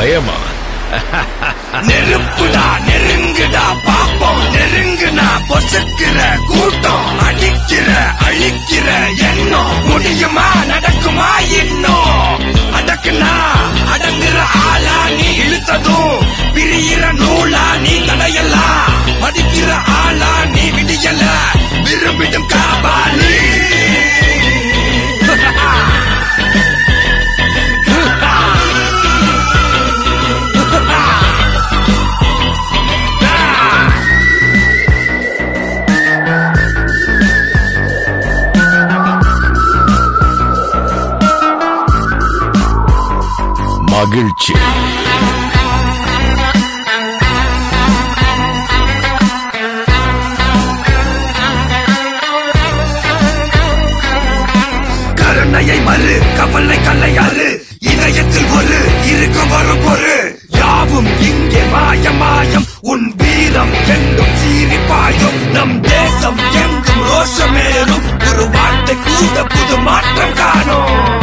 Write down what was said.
பயமா நெருப்புடா நெருங்குடா பாப்போம் நெருங்குனா பொசுக்கிற கூட்டம் அடிக்கிற அழிக்கிற எண்ணம் முடியுமா நடக்குமா இன்னும் அடக்குனா அடங்குற ஆளா நீ இழுத்ததும் பிரியிற நூலா நீ தடையலாம் மதிக்கிற ஆளா நீ விடியல விரும்பிடும் காபாலி மகிழ்ச்சி கருணையை மறு கவலை கல்லையாறு இதயத்தில் ஒரு இருக்கும் வரும் ஒரு யாவும் இங்கே மாயம் மாயம் உன் வீரம் எங்கும் சீறி பாயும் நம் தேசம் எங்கும் ரோஷமேறும் ஒரு வார்த்தை கூட புது மாற்றம் காணும்